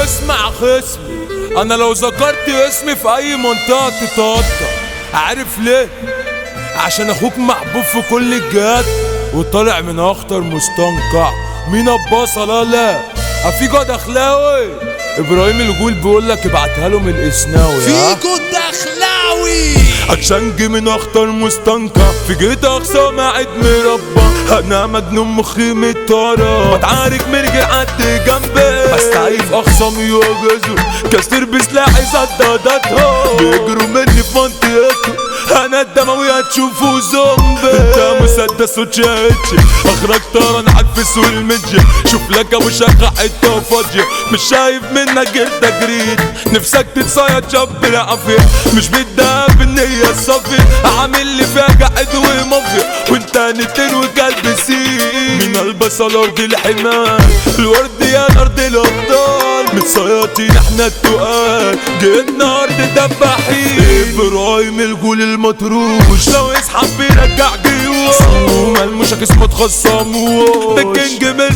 واسمع خصمي انا لو ذكرت اسمي في اي منطقة تتقطع عارف ليه عشان اخوك محبوب في كل الجهات وطالع من اخطر مستنقع مين البصل لا لا افيجو دخلاوي ابراهيم الجول بيقول لك ابعتها له من الاسناوي ها؟ فيكو الدخلاوي عشان من اخطر مستنقع في جيت اقصى معد مربى انا مجنون مخي متطرى بتعارك مرجع عدي جنبي بستعيف اخصامي واجهزه كسر بسلاحي صداداتها بيجروا مني في منطقته انا الدموي هتشوفوا زومبي انت مسدس وتشاتشي اخرج طيران عالفس والمجي شوف لك ابو شقة حته فاضية مش شايف منك غير تجريد نفسك تتصيد شاب بالعافية مش بالدهب النية الصافية عامل لي فيها قاعد ومافيا وانت نتين وكلب سين من البصل ارض الحمار الورد يا ارض الابطال متصيطين احنا التقال جينا ارض دباحين ابراهيم الجول المطروش لو يسحب بيرجع جيوش صموم المشك اسمه تخصموش ده الكينج من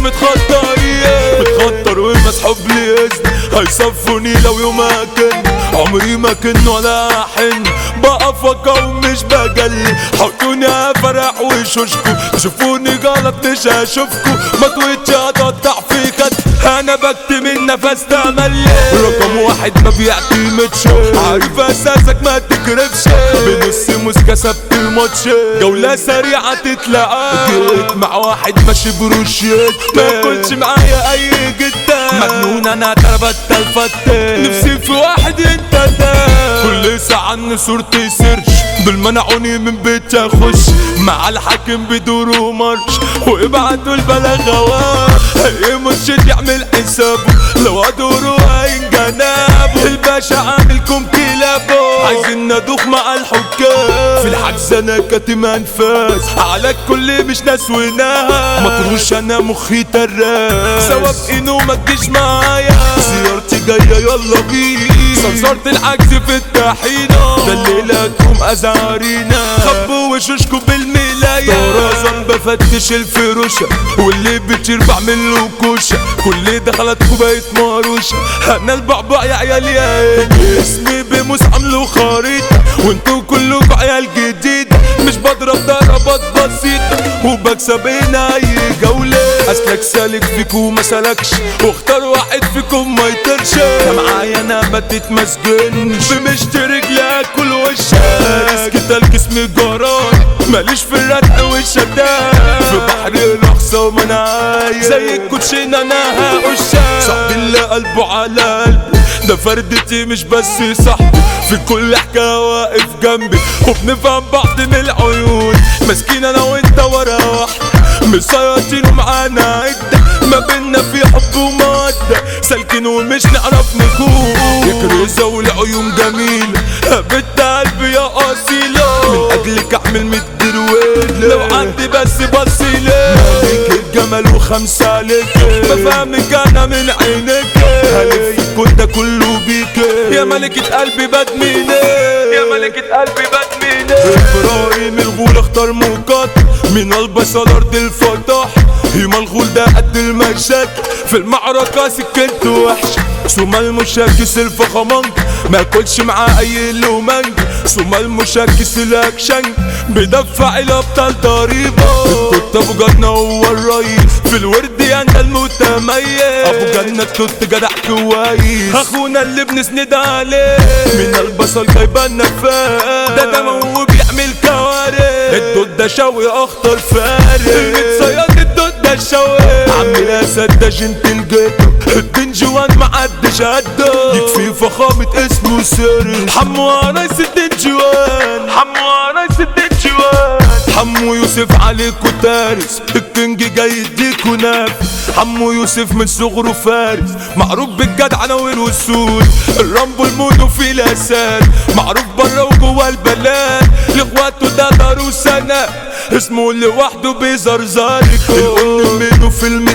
متخطر متخطر ومسحوب لإذن هيصفوني لو يوم اكن عمري ما كن ولا حن بقف وقوم مش بجلي حطوني افرح وشوشكو تشوفوني غلط مش هشوفكو ما تويتش هتقطع في خد انا بكتم النفس تملي رقم واحد ما بيعتمدش عارف اساسك ما تكرفش بنص موس كسبت الماتش جولة سريعة تتلعب جيت مع واحد ماشي بروشيت ما كنتش معايا اي جدا مجنون انا تربت الفتان نفسي في واحد انت ده كل ساعة ان صورتي سيرش دول منعوني من بيتي اخش مع الحاكم بدور ومرش وابعتوا البلاغوات اي مرشد يعمل حسابه لو ادوره هينجنابه الباشا عاملكم كلابه عايزين ندوخ مع الحكام في الحجز انا كاتم انفاس على الكل مش ناس وناس مطروش انا مخي تراس سبب انه ما تجيش معايا زيارتي جايه يلا بينا صرصرت العكس في الطحينه ده الليله تقوم ازارينا خبوا وشوشكوا بالملايه طرازان بفتش الفروشه واللي بيطير بعمل له كوشه كل دخلتكوا بقت ماروشه انا البعبع يا عيال يا اسمي بموس عامله خريطه وانتوا كلكوا عيال جديده مش بضرب ضربات بسيطه وبكسب هنا اي جوله اسلك سالك فيكو ما سلكش واختار واحد فيكم ما يطيرش ده معايا انا ما تتمسجنش بمشترك لاكل وشك اسكت الجسم جران ماليش في الرتق والشتات في بحر الاقصى ومنايا زي الكوتشينه انا هقشك صاحبي اللي قلبه على قلبي ده فردتي مش بس صاحبي في كل حكايه واقف جنبي وبنفهم بعض من العيون ماسكين انا وانت ورا واحده مسيطرين ومعانا عدة ما بينا في حب ومودة سالكين ومش نعرف نكون يكرزة والعيون جميلة بنت قلبي يا أصيلة من أجلك أعمل ميت درويل لو عندي بس بصيلة مالك الجمال وخمسة عليك بفهمك أنا من عينك هلف كنت كله بيك يا ملكة قلبي بدميني يا ملكة قلبي بدميني إبراهيم الغول اختار مقاتل من البصل أرض الفتح هيما الغول ده قد المشاكل في المعركة سكنته وحشة ثم المشاكس الفخمانج ما كلش معاه اي لومانج ثم المشاكس الاكشنج بدفع الابطال ضريبة التوت ابو جنة هو الرئيس في الورد انا المتميز ابو جنة التوت جدع كويس اخونا اللي بنسند عليه من البصل جايبه النفاس ده دمه وبيعمل كوارث التوت ده شوي اخطر فارس المتصيد التوت ده الشوي عم الاسد ده جنت الجيتو الدنجوان معدش قده يكفي فخامة اسمه سر حمو رئيس الدنجوان حمو رئيس الدنجوان حمو يوسف عليكو تارس الكينج جاي يديكو نافس حمو يوسف من صغره فارس معروف بالجدعنة والوسود الرامبو المودو في الاساد معروف بره وجوه البلاد لاخواته ده دار وسنة اسمه لوحده بيزرزركو القن منه في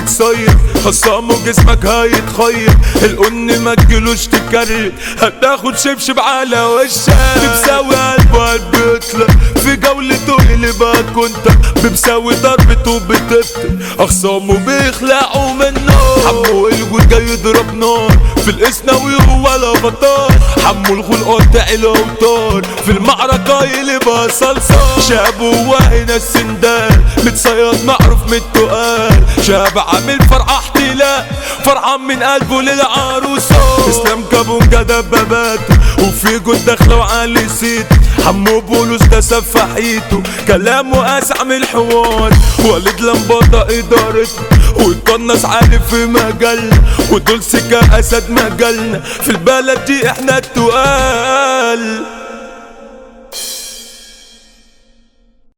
بتصيف خصامه جسمك هيتخيط القن ما تجيلوش تكرر هتاخد شبشب على وشك بمساوي قلبه قلب يطلق في جولته يقلبها كنت بمساوي ضربته بتبطل اخصامه بيخلعوا منه حمو الجود جاي يضرب نار في الاسناوي هو الافاتار حمو الغول قاطع الاوتار في المعركة يقلبها صلصة شاب هو هنا السندال متصيد معروف من التقال شاب عامل فرقة احتلال فرحان من قلبه للعروسة اسلام كابونجا دباباته وفي جود داخله وعلي سيت حمو بولوس ده سفاحيته كلامه اسع من الحوار وليد لمبطة ادارته ويقنص عالي في مجالنا ودول سكة اسد مجالنا في البلد دي احنا التقال